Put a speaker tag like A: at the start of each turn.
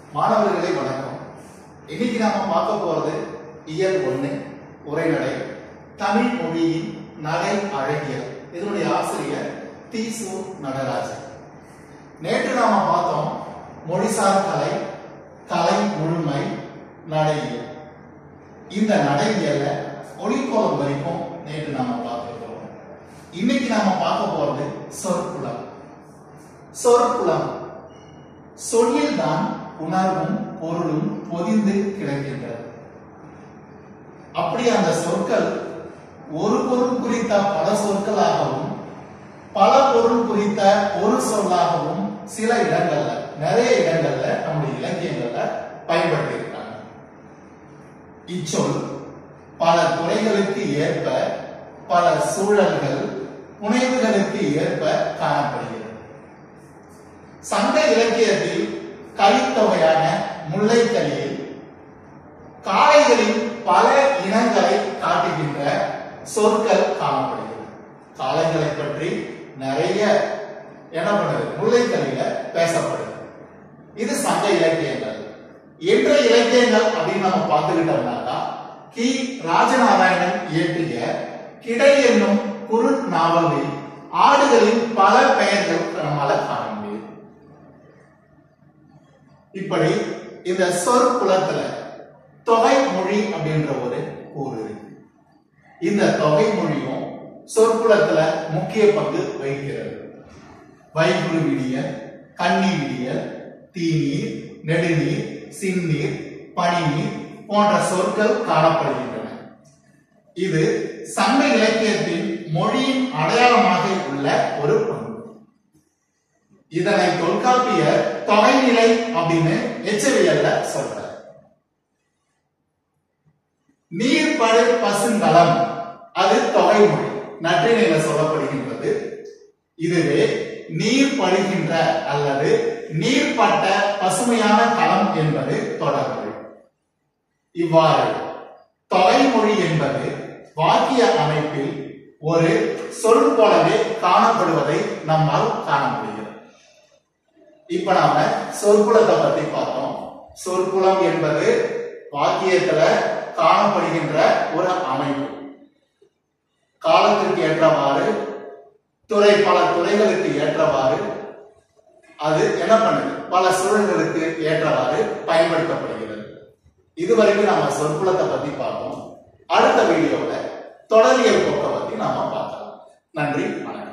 A: மாணவர்களே வணக்கம் இன்னைக்கு நாம பார்க்க போறது இயல் ஒண்ணு உரைநடை தமிழ் மொழியின் நடை அழகியல் இதனுடைய ஆசிரியர் தீசு நடராஜன் நேற்று நாம பார்த்தோம் மொழிசார் கலை கலை முழுமை நடையியல் இந்த நடையியல்ல ஒளிக்கோலம் வரைக்கும் நேற்று நாம பார்த்துருக்கோம் இன்னைக்கு நாம பார்க்க போறது சொற்குலம் சொற்குலம் சொல்லில் தான் உணர்வும் பொருளும் பொதிந்து கிடக்கின்றது அப்படி அந்த சொற்கள் ஒரு பொருள் குறித்த பல சொற்களாகவும் பல பொருள் குறித்த ஒரு சொல்லாகவும் சில இடங்கள்ல நிறைய இடங்கள்ல நம்முடைய இலக்கியங்கள்ல பயன்படுத்தி இருக்காங்க இச்சொல் பல துறைகளுக்கு ஏற்ப பல சூழல்கள் புனைவுகளுக்கு ஏற்ப காணப்படுகிறது சங்க இலக்கியத்தில் கலித்தொகையான முல்லைக்கலியில் காளைகளின் பல இனங்களை காட்டுகின்ற சொற்கள் காணப்படுகிறது காளைகளை பற்றி நிறைய என்ன பண்ணுது முல்லைக்கலியில பேசப்படுது இது சங்க இலக்கியங்கள் என்ற இலக்கியங்கள் அப்படின்னு நம்ம பார்த்துக்கிட்டோம்னாக்கா கி ராஜநாராயணன் இயற்றிய கிடை என்னும் குறு நாவலில் ஆடுகளின் பல பெயர்கள் நம்மால காண முடியும் இப்படி இந்த சொற்குலத்துல தொகை மொழி அப்படின்ற ஒரு கூறு இருக்கு இந்த தொகை மொழியும் சொற்குலத்துல முக்கிய பங்கு வகிக்கிறது வைகுரு விடியல் கன்னி விடியல் தீநீர் நெடுநீர் சின்னீர் பனிநீர் போன்ற சொற்கள் காணப்படுகின்றன இது சங்க இலக்கியத்தின் மொழியின் அடையாளமாக உள்ள ஒரு பங்கு இதனை தொல்காப்பியர் தொகைநிலை அப்படின்னு எச்சவியல்ல சொல்றார் நீர்படு பசுங்கலம் அது தொகைமொழி நற்றினையில சொல்லப்படுகின்றது இதுவே நீர் படுகின்ற அல்லது நீர்பட்ட பசுமையான களம் என்பது தொடர்பு இவ்வாறு தொகைமொழி என்பது வாக்கிய அமைப்பில் ஒரு சொல் போலவே காணப்படுவதை நம்மால் காண முடிகிறது இப்ப நாம சொற்குலத்தை பத்தி பார்த்தோம் சொற்குலம் என்பது வாக்கியத்துல காணப்படுகின்ற ஒரு அமைப்பு காலத்திற்கு ஏற்றவாறு துறை பல துறைகளுக்கு ஏற்றவாறு அது என்ன பண்ணுது பல சூழல்களுக்கு ஏற்றவாறு பயன்படுத்தப்படுகிறது இதுவரைக்கும் நாம சொற்குலத்தை பத்தி பார்த்தோம் அடுத்த வீடியோல தொடரியல் போக்க பத்தி நாம பார்க்கலாம் நன்றி வணக்கம்